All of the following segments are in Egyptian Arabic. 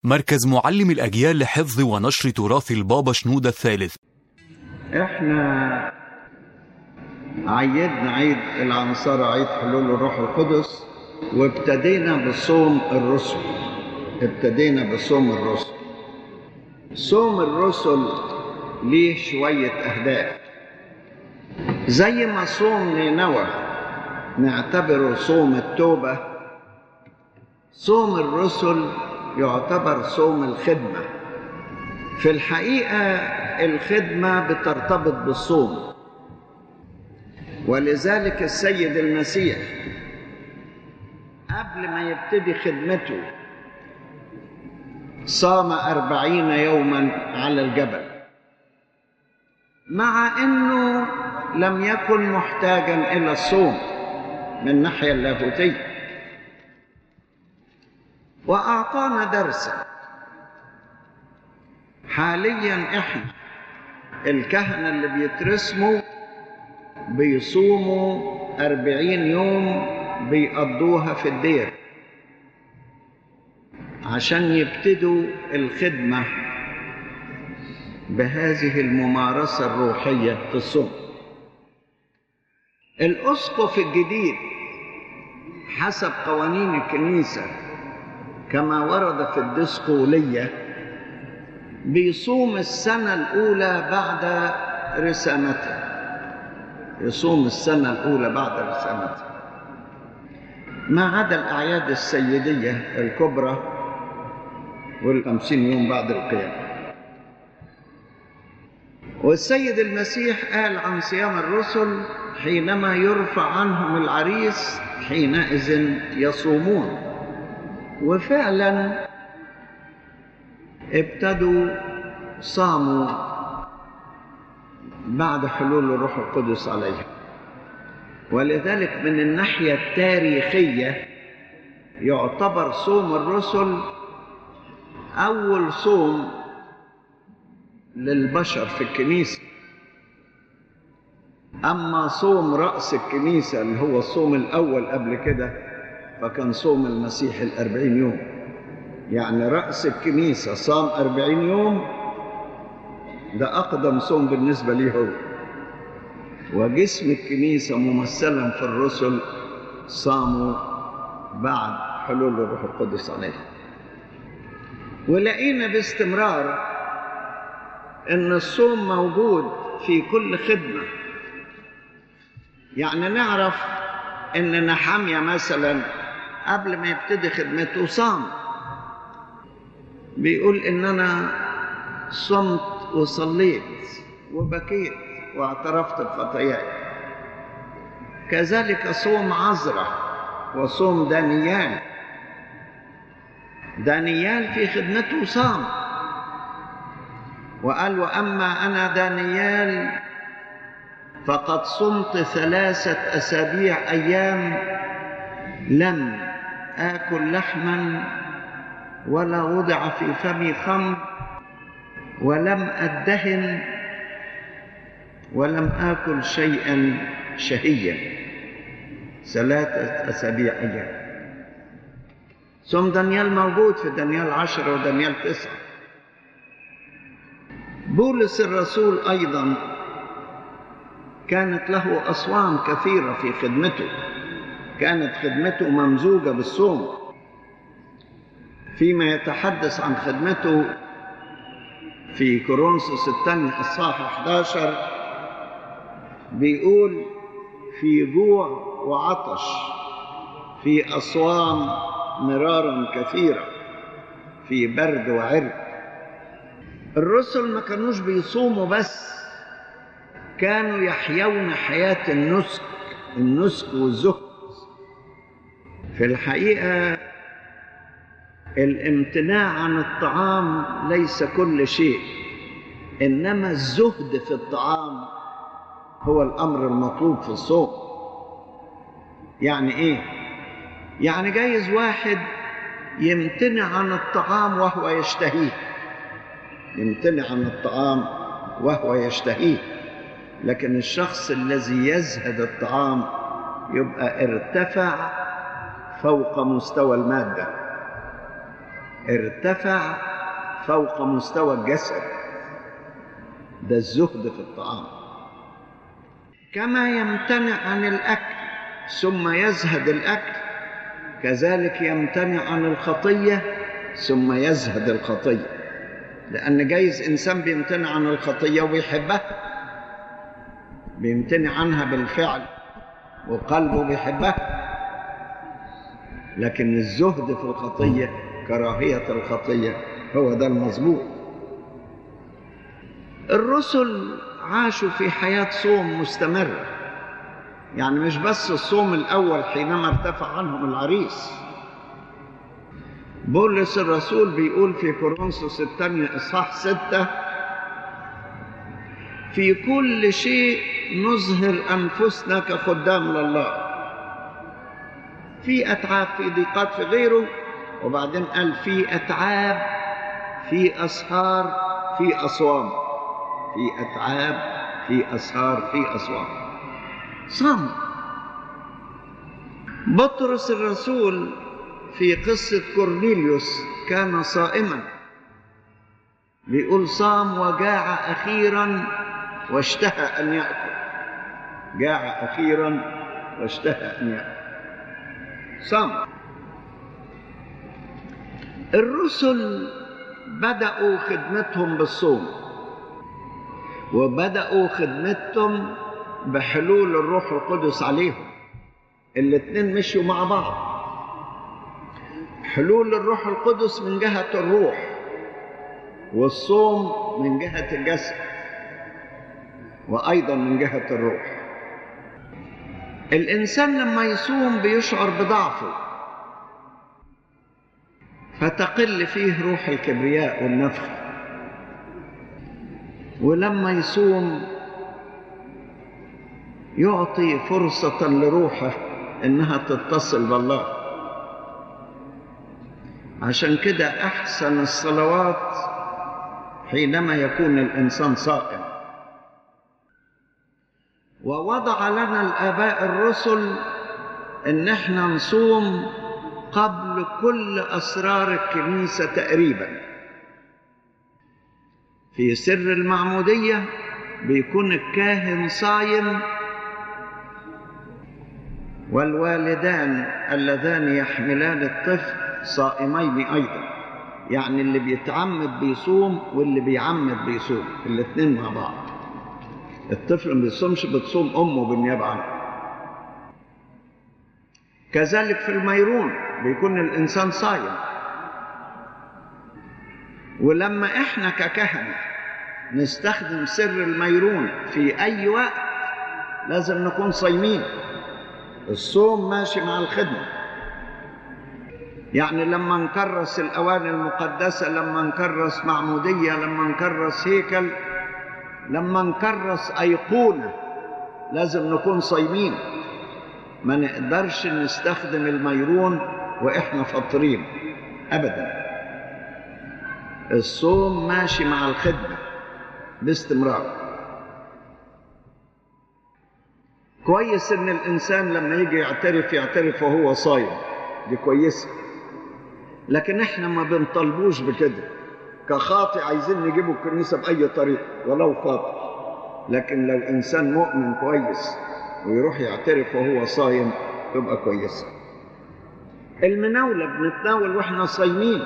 مركز معلم الأجيال لحفظ ونشر تراث البابا شنودة الثالث احنا عيدنا عيد العنصرة عيد حلول الروح القدس وابتدينا بصوم الرسل ابتدينا بصوم الرسل صوم الرسل ليه شوية أهداف زي ما صوم نينوى نعتبره صوم التوبة صوم الرسل يعتبر صوم الخدمة في الحقيقة الخدمة بترتبط بالصوم ولذلك السيد المسيح قبل ما يبتدي خدمته صام أربعين يوما على الجبل مع أنه لم يكن محتاجا إلى الصوم من الناحية اللاهوتية وأعطانا درسا حاليا احنا الكهنة اللي بيترسموا بيصوموا أربعين يوم بيقضوها في الدير عشان يبتدوا الخدمة بهذه الممارسة الروحية في الصوم الأسقف الجديد حسب قوانين الكنيسة كما ورد في الدسقولية بيصوم السنة الأولى بعد رسامته يصوم السنة الأولى بعد رسامته ما عدا الأعياد السيدية الكبرى والخمسين يوم بعد القيامة والسيد المسيح قال عن صيام الرسل حينما يرفع عنهم العريس حينئذ يصومون وفعلا ابتدوا صاموا بعد حلول الروح القدس عليهم ولذلك من الناحية التاريخية يعتبر صوم الرسل أول صوم للبشر في الكنيسة أما صوم رأس الكنيسة اللي هو الصوم الأول قبل كده فكان صوم المسيح الأربعين يوم يعني رأس الكنيسة صام أربعين يوم ده أقدم صوم بالنسبة ليه هو وجسم الكنيسة ممثلا في الرسل صاموا بعد حلول الروح القدس عليهم ولقينا باستمرار ان الصوم موجود في كل خدمة يعني نعرف ان نحامية مثلا قبل ما يبتدي خدمته صام بيقول ان انا صمت وصليت وبكيت واعترفت بخطاياي كذلك صوم عذرة وصوم دانيال دانيال في خدمته صام وقال واما انا دانيال فقد صمت ثلاثه اسابيع ايام لم اكل لحما ولا وضع في فمي خمر ولم ادهن ولم اكل شيئا شهيا ثلاثه اسابيع ايام صوم دانيال موجود في دانيال عشرة ودانيال تسعة بولس الرسول أيضا كانت له أصوام كثيرة في خدمته كانت خدمته ممزوجة بالصوم فيما يتحدث عن خدمته في كورنثوس الثاني الصحاح 11 بيقول في جوع وعطش في أصوام مرارا كثيرة في برد وعرق الرسل ما كانوش بيصوموا بس كانوا يحيون حياة النسك النسك والزهد في الحقيقة الامتناع عن الطعام ليس كل شيء إنما الزهد في الطعام هو الأمر المطلوب في الصوم يعني إيه؟ يعني جايز واحد يمتنع عن الطعام وهو يشتهيه يمتنع عن الطعام وهو يشتهيه لكن الشخص الذي يزهد الطعام يبقى ارتفع فوق مستوى الماده ارتفع فوق مستوى الجسد ده الزهد في الطعام كما يمتنع عن الأكل ثم يزهد الأكل كذلك يمتنع عن الخطية ثم يزهد الخطية لأن جايز إنسان بيمتنع عن الخطية وبيحبها بيمتنع عنها بالفعل وقلبه بيحبها لكن الزهد في الخطية كراهية الخطية هو ده المظبوط الرسل عاشوا في حياة صوم مستمرة يعني مش بس الصوم الأول حينما ارتفع عنهم العريس بولس الرسول بيقول في كورنثوس الثانية إصحاح ستة في كل شيء نظهر أنفسنا كخدام لله في أتعاب في ضيقات في غيره وبعدين قال في أتعاب في أسهار في أصوام في أتعاب في أسهار في أصوام صام بطرس الرسول في قصة كورنيليوس كان صائما بيقول صام وجاع أخيرا واشتهى أن يأكل جاع أخيرا واشتهى أن يأكل صام الرسل بدأوا خدمتهم بالصوم وبدأوا خدمتهم بحلول الروح القدس عليهم الاثنين مشوا مع بعض حلول الروح القدس من جهة الروح والصوم من جهة الجسد وأيضا من جهة الروح الإنسان لما يصوم بيشعر بضعفه فتقل فيه روح الكبرياء والنفخ ولما يصوم يعطي فرصة لروحه إنها تتصل بالله عشان كده أحسن الصلوات حينما يكون الإنسان صائم ووضع لنا الآباء الرسل إن احنا نصوم قبل كل أسرار الكنيسة تقريبا في سر المعمودية بيكون الكاهن صايم والوالدان اللذان يحملان الطفل صائمين أيضا يعني اللي بيتعمد بيصوم واللي بيعمد بيصوم الاثنين مع بعض الطفل ما بيصومش بتصوم أمه بالنيابة عنه كذلك في الميرون بيكون الإنسان صايم ولما إحنا ككهنة نستخدم سر الميرون في أي وقت لازم نكون صايمين الصوم ماشي مع الخدمة يعني لما نكرس الأواني المقدسة لما نكرس معمودية لما نكرس هيكل لما نكرس أيقونة لازم نكون صايمين ما نقدرش نستخدم الميرون وإحنا فاطرين أبدا الصوم ماشي مع الخدمة باستمرار كويس ان الانسان لما يجي يعترف يعترف وهو صايم دي كويسه لكن احنا ما بنطلبوش بكده كخاطئ عايزين نجيبه الكنيسه باي طريقه ولو خاطئ لكن لو انسان مؤمن كويس ويروح يعترف وهو صايم تبقى كويسه المناوله بنتناول واحنا صايمين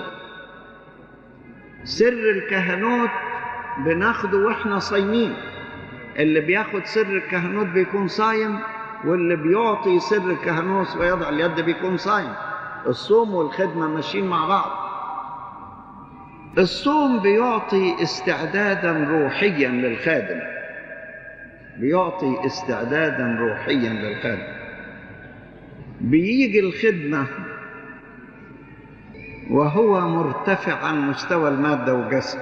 سر الكهنوت بناخده واحنا صايمين اللي بياخد سر الكهنوت بيكون صايم واللي بيعطي سر الكهنوت ويضع اليد بيكون صايم الصوم والخدمة ماشيين مع بعض الصوم بيعطي استعدادا روحيا للخادم بيعطي استعدادا روحيا للخادم بيجي الخدمة وهو مرتفع عن مستوى المادة والجسد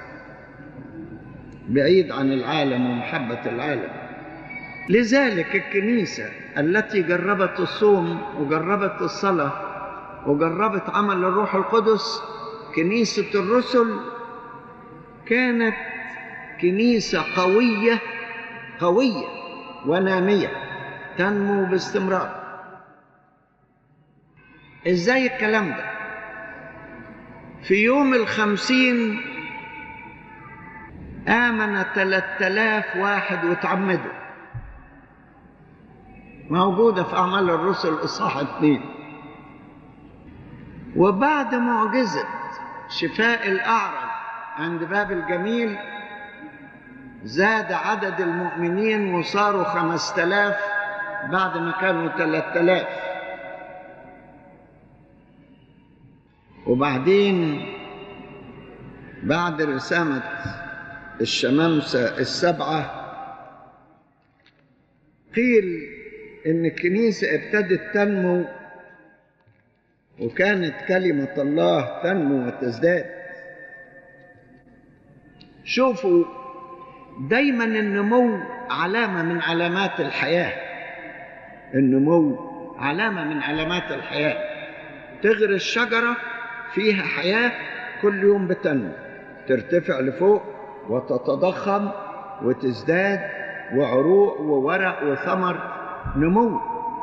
بعيد عن العالم ومحبة العالم لذلك الكنيسة التي جربت الصوم وجربت الصلاة وجربت عمل الروح القدس كنيسة الرسل كانت كنيسة قوية قوية ونامية تنمو باستمرار ازاي الكلام ده في يوم الخمسين آمن ثلاثة آلاف واحد وتعمدوا موجودة في أعمال الرسل إصحاح اثنين وبعد معجزة شفاء الأعرج عند باب الجميل زاد عدد المؤمنين وصاروا خمسة آلاف بعد ما كانوا ثلاثة آلاف وبعدين بعد رسامة الشمامسة السبعة قيل إن الكنيسة ابتدت تنمو وكانت كلمة الله تنمو وتزداد شوفوا دايما النمو علامة من علامات الحياة النمو علامة من علامات الحياة تغرس شجرة فيها حياة كل يوم بتنمو ترتفع لفوق وتتضخم وتزداد وعروق وورق وثمر نمو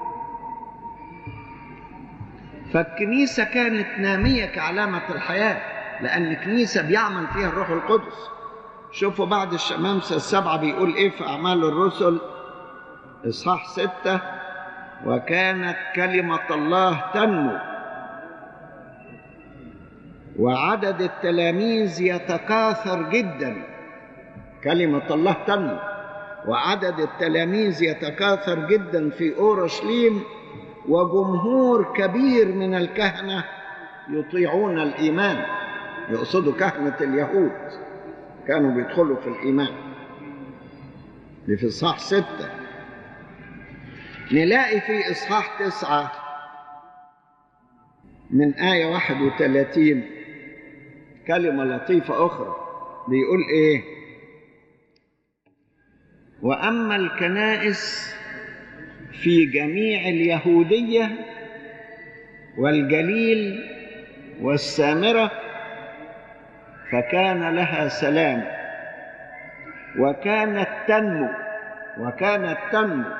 فالكنيسة كانت نامية كعلامة الحياة لأن الكنيسة بيعمل فيها الروح القدس شوفوا بعد الشمامسة السبعة بيقول إيه في أعمال الرسل إصحاح ستة وكانت كلمة الله تنمو وعدد التلاميذ يتكاثر جدا كلمة الله تنمو وعدد التلاميذ يتكاثر جدا في أورشليم وجمهور كبير من الكهنة يطيعون الإيمان يقصدوا كهنة اليهود كانوا بيدخلوا في الإيمان دي في إصحاح ستة نلاقي في إصحاح تسعة من آية واحد وثلاثين كلمة لطيفة أخرى بيقول إيه وأما الكنائس في جميع اليهودية والجليل والسامرة فكان لها سلام وكانت تنمو وكانت تنمو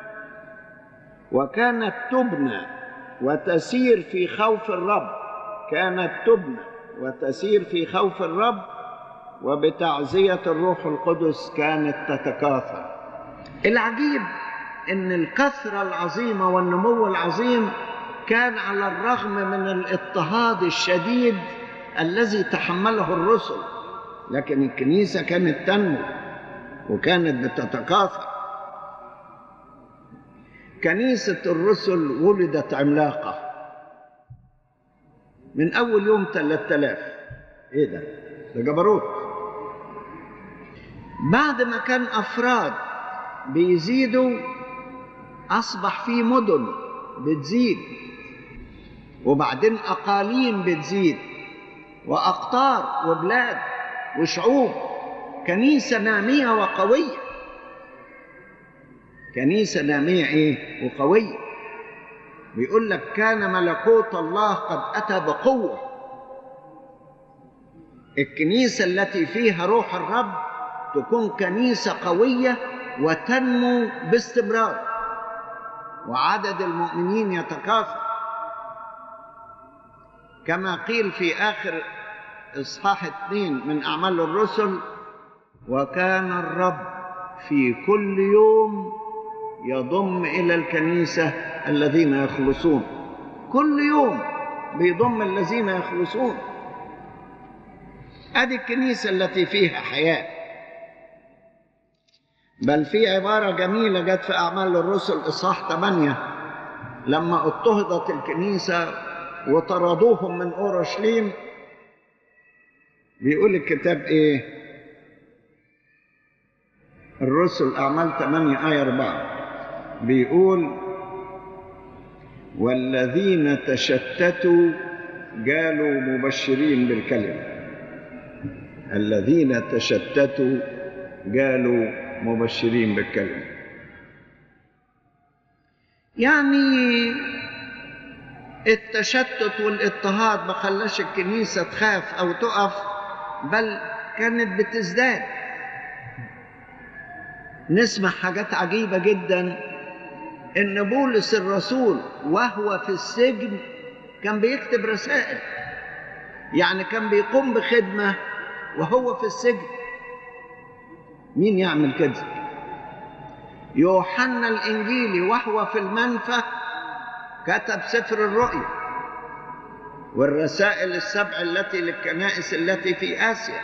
وكانت تبنى وتسير في خوف الرب كانت تبنى وتسير في خوف الرب وبتعزية الروح القدس كانت تتكاثر العجيب ان الكثرة العظيمة والنمو العظيم كان على الرغم من الاضطهاد الشديد الذي تحمله الرسل لكن الكنيسة كانت تنمو وكانت بتتكاثر كنيسة الرسل ولدت عملاقة من أول يوم 3000 إيه ده؟ ده جبروت بعد ما كان أفراد بيزيدوا أصبح في مدن بتزيد وبعدين أقاليم بتزيد وأقطار وبلاد وشعوب كنيسة نامية وقوية كنيسة نامية إيه وقوية بيقول لك كان ملكوت الله قد أتى بقوة الكنيسة التي فيها روح الرب تكون كنيسة قوية وتنمو باستمرار وعدد المؤمنين يتكاثر كما قيل في آخر إصحاح اثنين من أعمال الرسل وكان الرب في كل يوم يضم إلى الكنيسة الذين يخلصون كل يوم بيضم الذين يخلصون هذه الكنيسة التي فيها حياة بل في عبارة جميلة جت في أعمال الرسل إصحاح 8 لما اضطهدت الكنيسة وطردوهم من أورشليم بيقول الكتاب إيه الرسل أعمال 8 آية 4 بيقول والذين تشتتوا قالوا مبشرين بالكلمة الذين تشتتوا قالوا مبشرين بالكلمة يعني التشتت والاضطهاد ما خلاش الكنيسة تخاف أو تقف بل كانت بتزداد نسمع حاجات عجيبة جدا إن بولس الرسول وهو في السجن كان بيكتب رسائل يعني كان بيقوم بخدمة وهو في السجن مين يعمل كده يوحنا الإنجيلي وهو في المنفى كتب سفر الرؤيا والرسائل السبع التي للكنائس التي في آسيا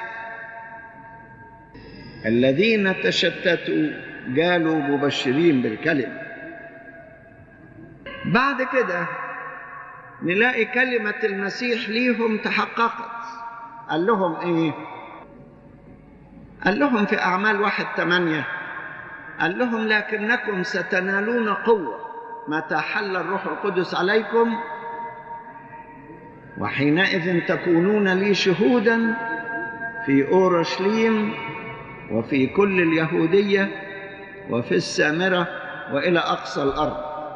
الذين تشتتوا قالوا مبشرين بالكلمة بعد كده نلاقي كلمة المسيح ليهم تحققت قال لهم ايه قال لهم في أعمال واحد ثمانية قال لهم لكنكم ستنالون قوة متى حل الروح القدس عليكم وحينئذ تكونون لي شهودا في أورشليم وفي كل اليهودية وفي السامرة وإلى أقصى الأرض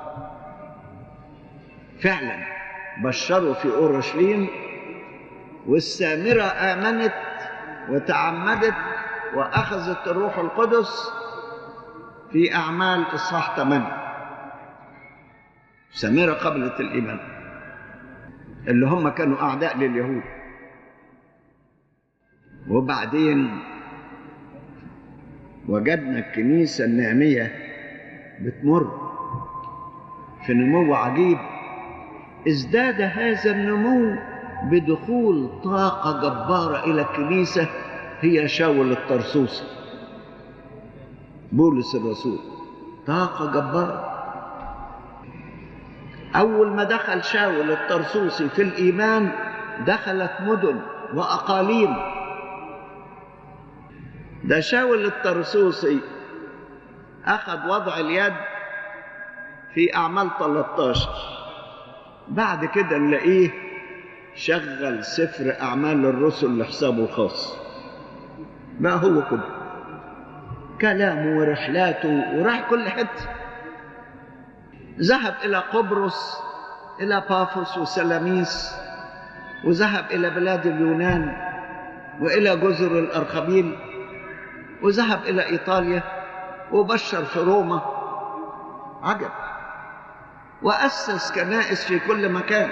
فعلا بشروا في أورشليم والسامرة آمنت وتعمدت وأخذت الروح القدس في أعمال إصحاح 8 سامرة قبلت الإيمان اللي هم كانوا أعداء لليهود وبعدين وجدنا الكنيسة النعمية بتمر في نمو عجيب ازداد هذا النمو بدخول طاقة جبارة إلى الكنيسة هي شاول الطرسوسي بولس الرسول طاقة جبارة أول ما دخل شاول الطرسوسي في الإيمان دخلت مدن وأقاليم ده شاول الطرسوسي أخذ وضع اليد في أعمال 13 بعد كده نلاقيه شغل سفر أعمال الرسل لحسابه الخاص ما هو كده كلامه ورحلاته وراح كل حته ذهب إلى قبرص إلى بافوس وسلاميس وذهب إلى بلاد اليونان وإلى جزر الأرخبيل وذهب إلى إيطاليا وبشر في روما عجب وأسس كنائس في كل مكان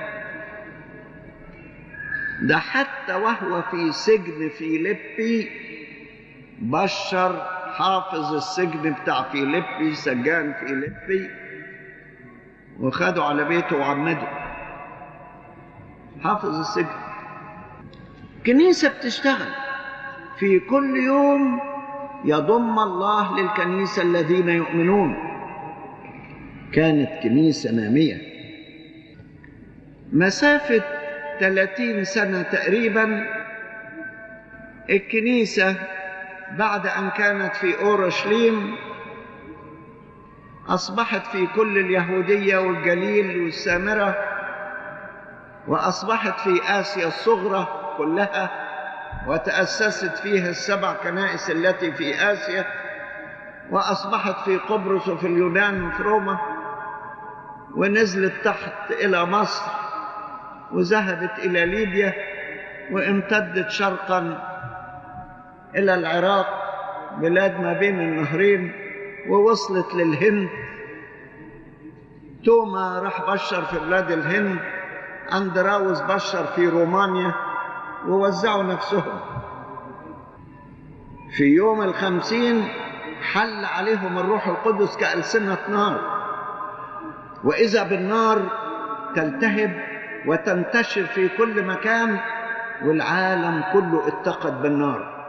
ده حتى وهو في سجن فيليبي بشر حافظ السجن بتاع فيليبي سجان فيليبي وخدوا على بيته وعمده حافظ السجن كنيسة بتشتغل في كل يوم يضم الله للكنيسة الذين يؤمنون كانت كنيسة نامية مسافة 30 سنة تقريبا الكنيسة بعد أن كانت في أورشليم أصبحت في كل اليهودية والجليل والسامرة وأصبحت في آسيا الصغرى كلها وتأسست فيها السبع كنائس التي في آسيا وأصبحت في قبرص وفي اليونان وفي روما ونزلت تحت إلى مصر وذهبت إلى ليبيا وامتدت شرقا إلى العراق بلاد ما بين النهرين ووصلت للهند توما راح بشر في بلاد الهند أندراوس بشر في رومانيا ووزعوا نفسهم في يوم الخمسين حل عليهم الروح القدس كألسنة نار وإذا بالنار تلتهب وتنتشر في كل مكان والعالم كله اتقد بالنار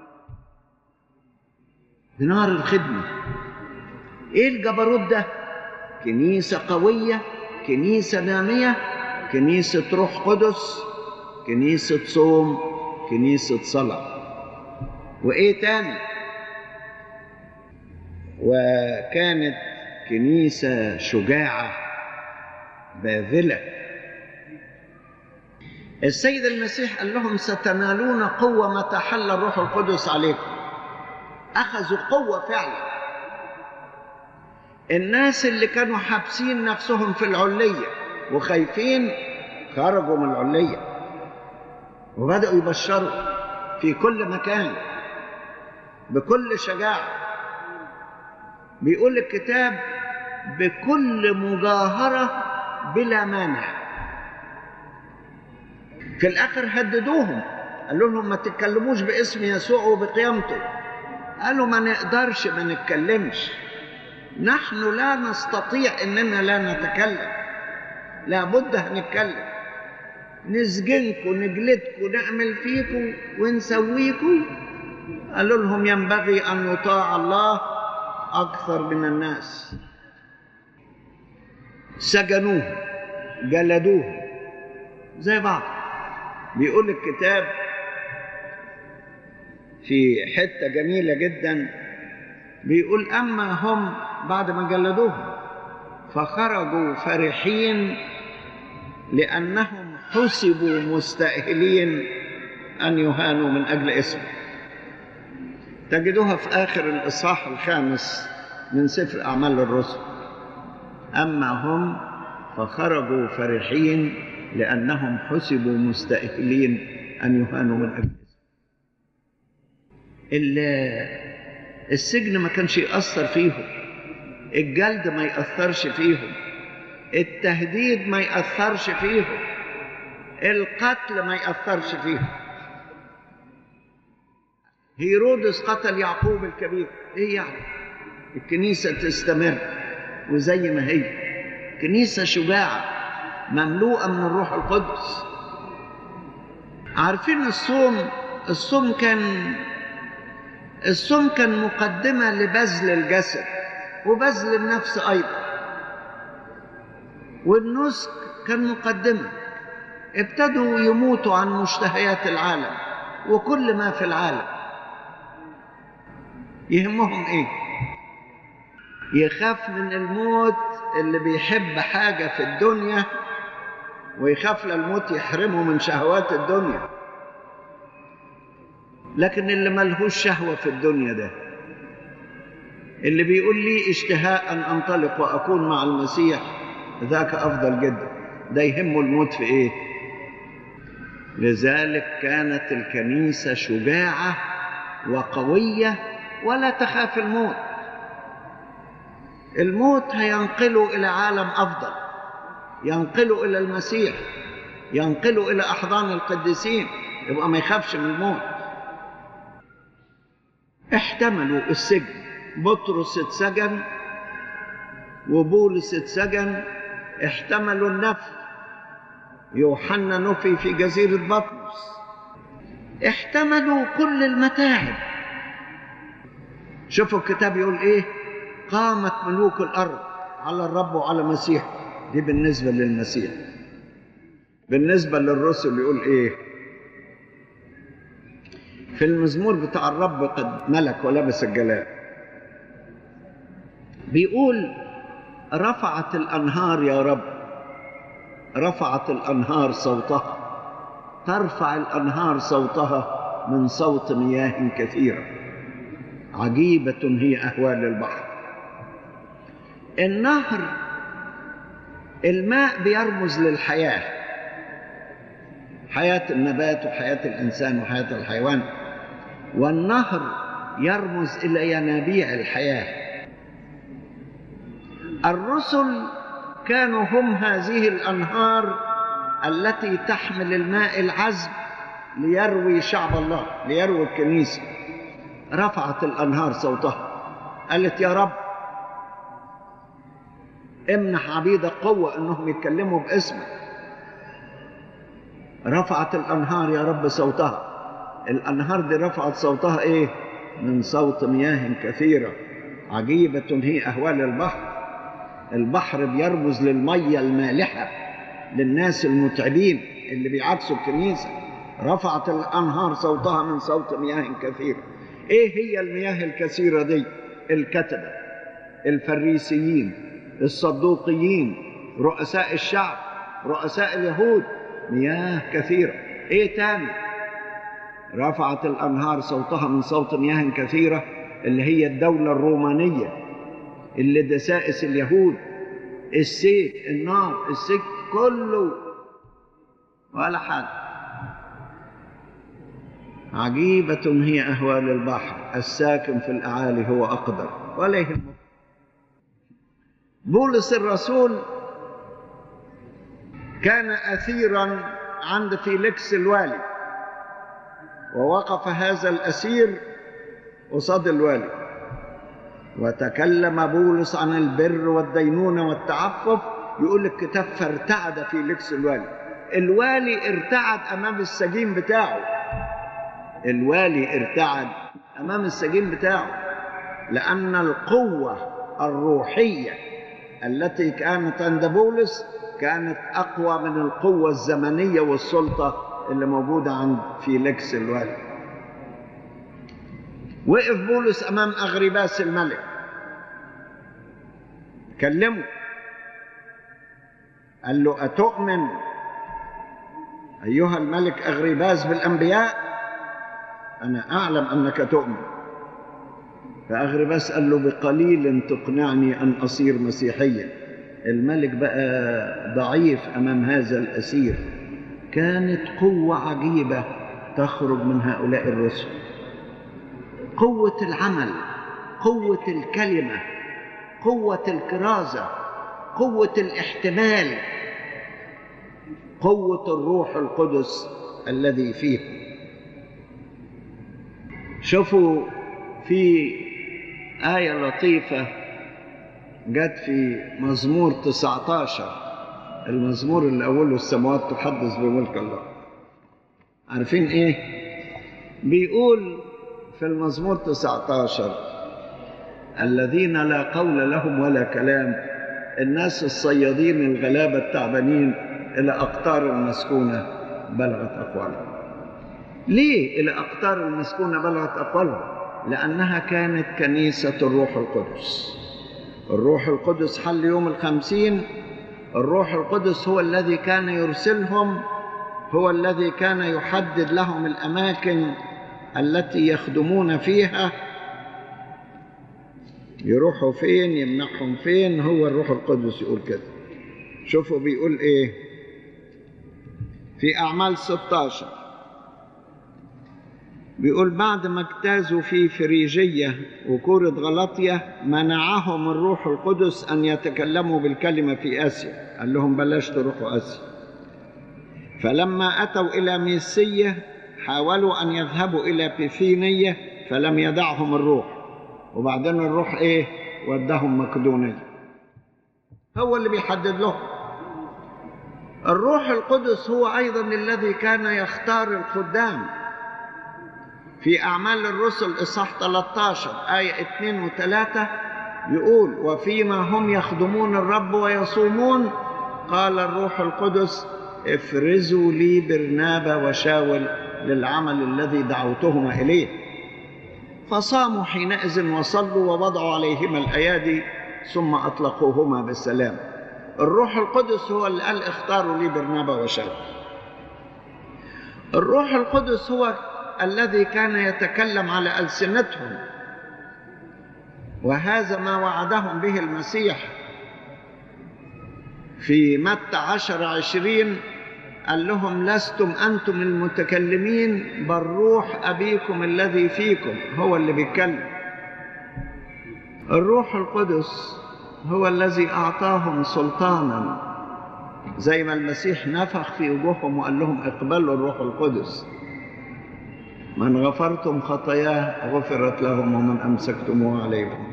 بنار الخدمة ايه الجبروت ده كنيسة قوية كنيسة نامية كنيسة روح قدس كنيسة صوم كنيسة صلاة وايه تاني وكانت كنيسة شجاعة باذلة السيد المسيح قال لهم ستنالون قوة متى حل الروح القدس عليكم أخذوا قوة فعلا الناس اللي كانوا حابسين نفسهم في العلية وخايفين خرجوا من العلية وبدأوا يبشروا في كل مكان بكل شجاعة بيقول الكتاب بكل مجاهرة بلا مانع في الآخر هددوهم قالوا لهم ما تتكلموش باسم يسوع وبقيامته قالوا ما نقدرش ما نتكلمش نحن لا نستطيع اننا لا نتكلم لابد هنتكلم نسجنكم نجلدكم نعمل فيكم ونسويكم قالوا لهم ينبغي ان يطاع الله اكثر من الناس سجنوه جلدوه زي بعض بيقول الكتاب في حته جميله جدا بيقول اما هم بعد ما جلدوهم فخرجوا فرحين لانهم حسبوا مستاهلين ان يهانوا من اجل اسمه تجدوها في اخر الاصحاح الخامس من سفر اعمال الرسل اما هم فخرجوا فرحين لانهم حسبوا مستاهلين ان يهانوا من اجل اسمه السجن ما كانش يأثر فيهم الجلد ما يأثرش فيهم التهديد ما يأثرش فيهم القتل ما يأثرش فيهم هيرودس قتل يعقوب الكبير ايه يعني الكنيسة تستمر وزي ما هي كنيسة شجاعة مملوءة من الروح القدس عارفين الصوم الصوم كان الصوم كان مقدمة لبذل الجسد وبذل النفس أيضا والنسك كان مقدمة ابتدوا يموتوا عن مشتهيات العالم وكل ما في العالم يهمهم ايه يخاف من الموت اللي بيحب حاجة في الدنيا ويخاف للموت يحرمه من شهوات الدنيا لكن اللي ملهوش شهوة في الدنيا ده اللي بيقول لي اشتهاء أن أنطلق وأكون مع المسيح ذاك أفضل جدا ده يهمه الموت في إيه لذلك كانت الكنيسة شجاعة وقوية ولا تخاف الموت الموت هينقله إلى عالم أفضل ينقله إلى المسيح ينقله إلى أحضان القديسين يبقى ما يخافش من الموت احتملوا السجن بطرس اتسجن وبولس اتسجن احتملوا النفي يوحنا نفي في جزيرة بطرس احتملوا كل المتاعب شوفوا الكتاب يقول ايه قامت ملوك الارض على الرب وعلى مسيح دي بالنسبة للمسيح بالنسبة للرسل يقول ايه في المزمور بتاع الرب قد ملك ولبس الجلال بيقول رفعت الانهار يا رب رفعت الانهار صوتها ترفع الانهار صوتها من صوت مياه كثيره عجيبه هي اهوال البحر النهر الماء بيرمز للحياه حياه النبات وحياه الانسان وحياه الحيوان والنهر يرمز الى ينابيع الحياه الرسل كانوا هم هذه الانهار التي تحمل الماء العذب ليروي شعب الله ليروي الكنيسه رفعت الانهار صوتها قالت يا رب امنح عبيدك قوه انهم يتكلموا باسمك رفعت الانهار يا رب صوتها الانهار دي رفعت صوتها ايه من صوت مياه كثيره عجيبه هي اهوال البحر البحر بيرمز للميه المالحه للناس المتعبين اللي بيعكسوا الكنيسه رفعت الانهار صوتها من صوت مياه كثيره ايه هي المياه الكثيره دي الكتبه الفريسيين الصدوقيين رؤساء الشعب رؤساء اليهود مياه كثيره ايه تاني رفعت الانهار صوتها من صوت مياه كثيره اللي هي الدوله الرومانيه اللي دسائس اليهود السيف النار السجن كله ولا حاجه عجيبة هي أهوال البحر الساكن في الأعالي هو أقدر ولا يهمه بولس الرسول كان أثيرا عند فيليكس الوالي ووقف هذا الأسير قصاد الوالي وتكلم بولس عن البر والدينونة والتعفف يقول الكتاب فارتعد فيليكس الوالي الوالي ارتعد أمام السجين بتاعه الوالي ارتعد أمام السجين بتاعه لأن القوة الروحية التي كانت عند بولس كانت أقوى من القوة الزمنية والسلطة اللي موجودة عند فيليكس الوالي وقف بولس أمام أغرباس الملك كلمه قال له أتؤمن أيها الملك أغرباس بالأنبياء أنا أعلم أنك تؤمن فأغرباس قال له بقليل تقنعني أن أصير مسيحيا الملك بقى ضعيف أمام هذا الأسير كانت قوة عجيبة تخرج من هؤلاء الرسل قوة العمل قوة الكلمة قوة الكرازة قوة الاحتمال قوة الروح القدس الذي فيه شوفوا في آية لطيفة جت في مزمور 19 المزمور اللي أوله السماوات تحدث بملك الله عارفين إيه؟ بيقول في المزمور 19 الذين لا قول لهم ولا كلام الناس الصيادين الغلابة التعبانين إلى أقطار المسكونة بلغت أقوالهم ليه إلى أقطار المسكونة بلغت أقوالهم لأنها كانت كنيسة الروح القدس الروح القدس حل يوم الخمسين الروح القدس هو الذي كان يرسلهم هو الذي كان يحدد لهم الأماكن التي يخدمون فيها يروحوا فين يمنحهم فين هو الروح القدس يقول كده شوفوا بيقول ايه في أعمال 16 بيقول بعد ما اجتازوا في فريجية وكورة غلطية منعهم الروح القدس أن يتكلموا بالكلمة في آسيا قال لهم بلاش تروحوا آسيا فلما أتوا إلى ميسية حاولوا أن يذهبوا إلى بيثينية فلم يدعهم الروح وبعدين الروح إيه ودهم مقدونية هو اللي بيحدد لهم الروح القدس هو أيضا الذي كان يختار الخدام في أعمال الرسل إصحاح 13 آية 2 و3 يقول وفيما هم يخدمون الرب ويصومون قال الروح القدس افرزوا لي برنابا وشاول للعمل الذي دعوتهما إليه فصاموا حينئذ وصلوا ووضعوا عليهما الأيادي ثم أطلقوهما بالسلام الروح القدس هو اللي قال اختاروا لي برنابا وشاول الروح القدس هو الذي كان يتكلم على ألسنتهم وهذا ما وعدهم به المسيح في متى عشر عشرين قال لهم لستم أنتم المتكلمين بل روح أبيكم الذي فيكم هو اللي بيتكلم الروح القدس هو الذي أعطاهم سلطانا زي ما المسيح نفخ في وجوههم وقال لهم اقبلوا الروح القدس من غفرتم خطاياه غفرت لهم ومن أمسكتموه عليكم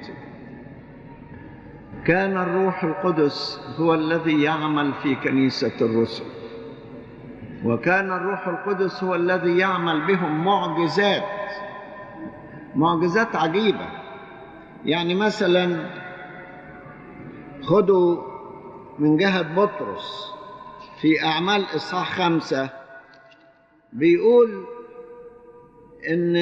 كان الروح القدس هو الذي يعمل في كنيسة الرسل وكان الروح القدس هو الذي يعمل بهم معجزات معجزات عجيبة يعني مثلا خدوا من جهة بطرس في أعمال إصحاح خمسة بيقول إن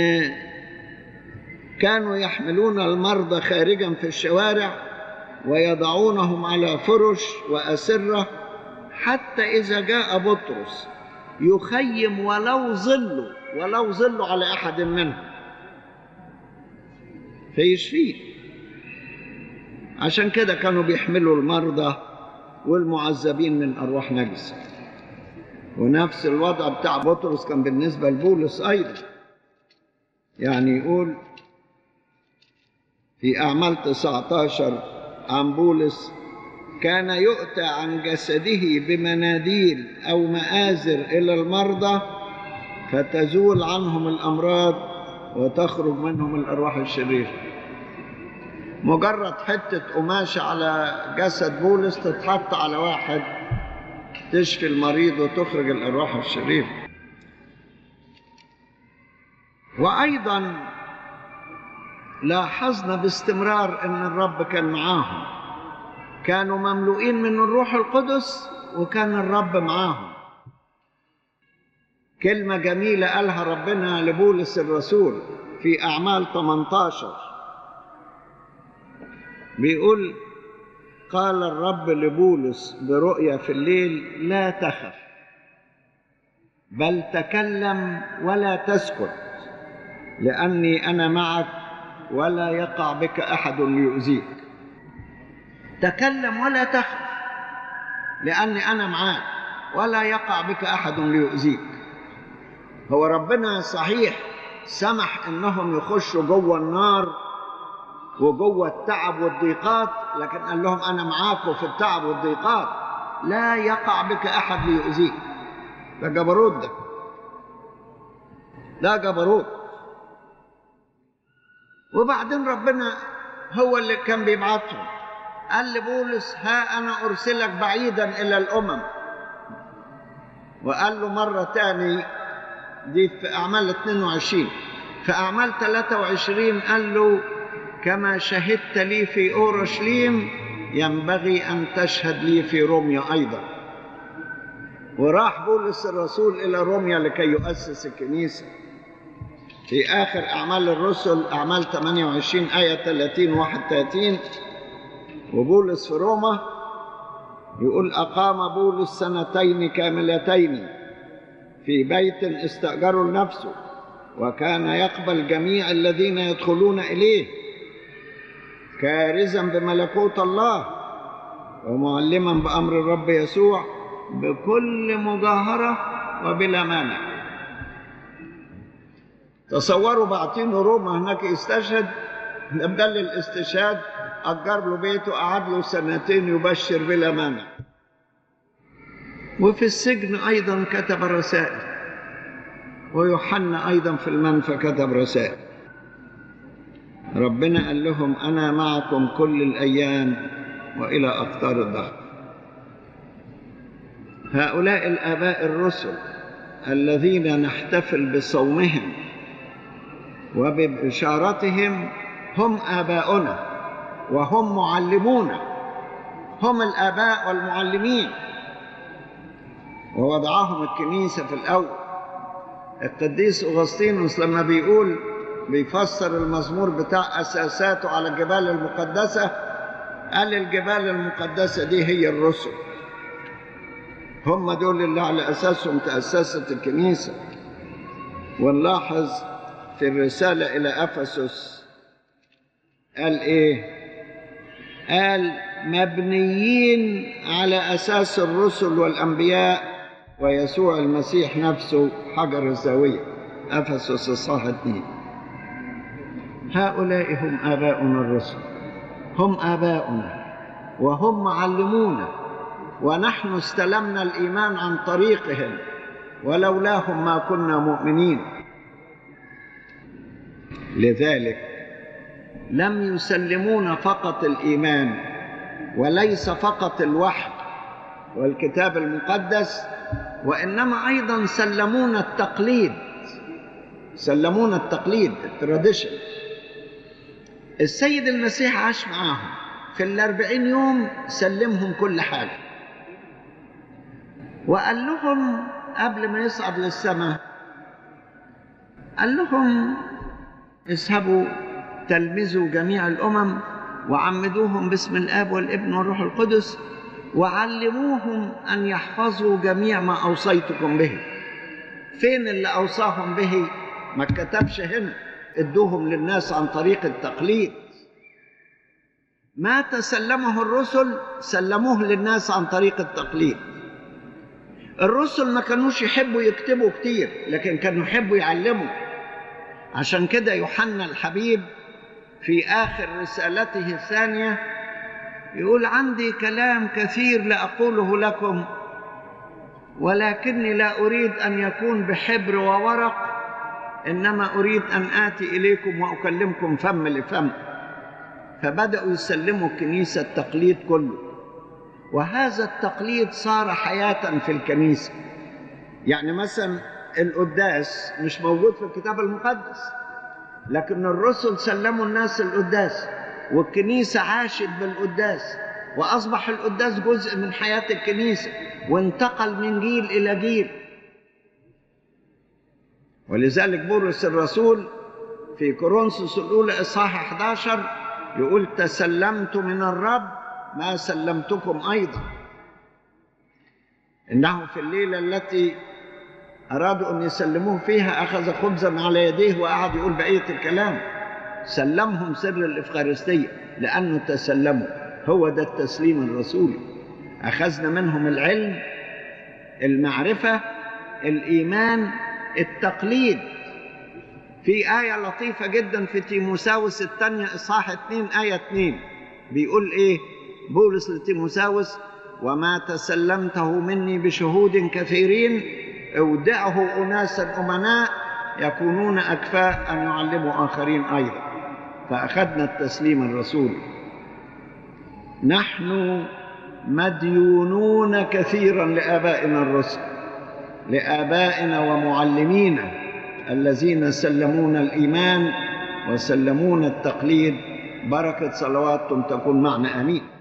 كانوا يحملون المرضى خارجا في الشوارع ويضعونهم على فرش وأسرة حتى إذا جاء بطرس يخيم ولو ظله ولو ظله على أحد منهم فيشفيه عشان كده كانوا بيحملوا المرضى والمعذبين من أرواح نجسة ونفس الوضع بتاع بطرس كان بالنسبة لبولس أيضا يعني يقول في أعمال 19 عن بولس كان يؤتى عن جسده بمناديل أو مآزر إلى المرضى فتزول عنهم الأمراض وتخرج منهم الأرواح الشريرة مجرد حتة قماشة على جسد بولس تتحط على واحد تشفي المريض وتخرج الأرواح الشريرة وأيضا لاحظنا باستمرار أن الرب كان معاهم كانوا مملوئين من الروح القدس وكان الرب معاهم كلمة جميلة قالها ربنا لبولس الرسول في أعمال 18 بيقول قال الرب لبولس برؤيا في الليل لا تخف بل تكلم ولا تسكت لأني أنا معك ولا يقع بك أحد ليؤذيك تكلم ولا تخف لأني أنا معاك ولا يقع بك أحد ليؤذيك هو ربنا صحيح سمح انهم يخشوا جوه النار وجوه التعب والضيقات لكن قال لهم انا معاكم في التعب والضيقات لا يقع بك احد ليؤذيك ده جبروت ده ده جبروت وبعدين ربنا هو اللي كان بيبعتهم قال لبولس ها انا ارسلك بعيدا الى الامم وقال له مره تاني دي في أعمال 22 في أعمال 23 قال له كما شهدت لي في أورشليم ينبغي أن تشهد لي في روميا أيضا وراح بولس الرسول إلى روميا لكي يؤسس الكنيسة في آخر أعمال الرسل أعمال 28 آية 30 31 وبولس في روما يقول أقام بولس سنتين كاملتين في بيت استأجره لنفسه وكان يقبل جميع الذين يدخلون إليه كارزا بملكوت الله ومعلما بأمر الرب يسوع بكل مجاهرة وبلا مانع تصوروا بعتينه روما هناك يستشهد بدل الاستشهاد أجر له بيته قعد له سنتين يبشر بلا مانع وفي السجن أيضا كتب رسائل ويوحنا أيضا في المنفى كتب رسائل ربنا قال لهم أنا معكم كل الأيام وإلى أقطار الدهر هؤلاء الآباء الرسل الذين نحتفل بصومهم وببشارتهم هم آباؤنا وهم معلمونا هم الآباء والمعلمين ووضعهم الكنيسة في الأول القديس أغسطينوس لما بيقول بيفسر المزمور بتاع أساساته على الجبال المقدسة قال الجبال المقدسة دي هي الرسل هم دول اللي على أساسهم تأسست الكنيسة ونلاحظ في الرسالة إلى أفسس قال إيه قال مبنيين على أساس الرسل والأنبياء ويسوع المسيح نفسه حجر الزاوية أفسس الصح اثنين هؤلاء هم آباؤنا الرسل هم آباؤنا وهم معلمونا ونحن استلمنا الإيمان عن طريقهم ولولاهم ما كنا مؤمنين لذلك لم يسلمونا فقط الإيمان وليس فقط الوحي والكتاب المقدس وإنما أيضا سلمونا التقليد سلمونا التقليد التراديشن السيد المسيح عاش معاهم في الأربعين يوم سلمهم كل حاجة وقال لهم قبل ما يصعد للسماء قال لهم اذهبوا تلمذوا جميع الأمم وعمدوهم باسم الآب والابن والروح القدس وعلموهم أن يحفظوا جميع ما أوصيتكم به فين اللي أوصاهم به ما اتكتبش هنا ادوهم للناس عن طريق التقليد ما تسلمه الرسل سلموه للناس عن طريق التقليد الرسل ما كانوش يحبوا يكتبوا كتير لكن كانوا يحبوا يعلموا عشان كده يوحنا الحبيب في آخر رسالته الثانية يقول عندي كلام كثير لأقوله لكم ولكني لا أريد أن يكون بحبر وورق إنما أريد أن آتي إليكم وأكلمكم فم لفم فبدأوا يسلموا الكنيسة التقليد كله وهذا التقليد صار حياة في الكنيسة يعني مثلا القداس مش موجود في الكتاب المقدس لكن الرسل سلموا الناس القداس والكنيسة عاشت بالقداس وأصبح القداس جزء من حياة الكنيسة وانتقل من جيل إلى جيل ولذلك بولس الرسول في كورنثوس الأولى إصحاح 11 يقول تسلمت من الرب ما سلمتكم أيضا إنه في الليلة التي أرادوا أن يسلموه فيها أخذ خبزا على يديه وقعد يقول بقية الكلام سلمهم سر الإفخارستية لأنه تسلموا هو ده التسليم الرسولي أخذنا منهم العلم المعرفة الإيمان التقليد في آية لطيفة جدا في تيموساوس الثانية إصحاح 2 آية 2 بيقول إيه بولس لتيموساوس وما تسلمته مني بشهود كثيرين اودعه أناسا أمناء يكونون أكفاء أن يعلموا آخرين أيضا فأخذنا التسليم الرسولي نحن مديونون كثيرا لآبائنا الرسل لآبائنا ومعلمينا الذين سلمونا الإيمان وسلمونا التقليد بركة صلواتكم تكون معنا آمين